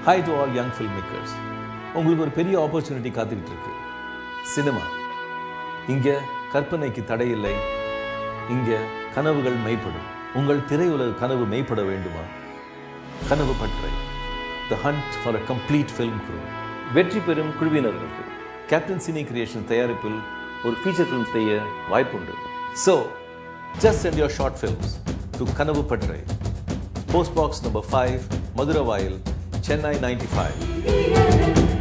hi to all young film makers உங்களுக்கு ஒரு பெரிய ஆப்பர்ச்சுனிட்டி காத்துக்கிட்டு இருக்கு சினிமா இங்கே கற்பனைக்கு தடையில்லை இங்கே கனவுகள் மெய்ப்படும் உங்கள் திரையுலக கனவு மெய்ப்பட வேண்டுமா Kanavu Pattarai the hunt for a complete film crew வெற்றி பெறும் குழுவினர்களுக்கு கேப்டன் சினி கிரியேஷன் தயாரிப்பில் ஒரு ஃபீச்சர் ஃபிலிம் செய்ய வாய்ப்புண்டு so just send your short films to Kanavu Pattarai post box number five Maduravoyal Chennai ninety five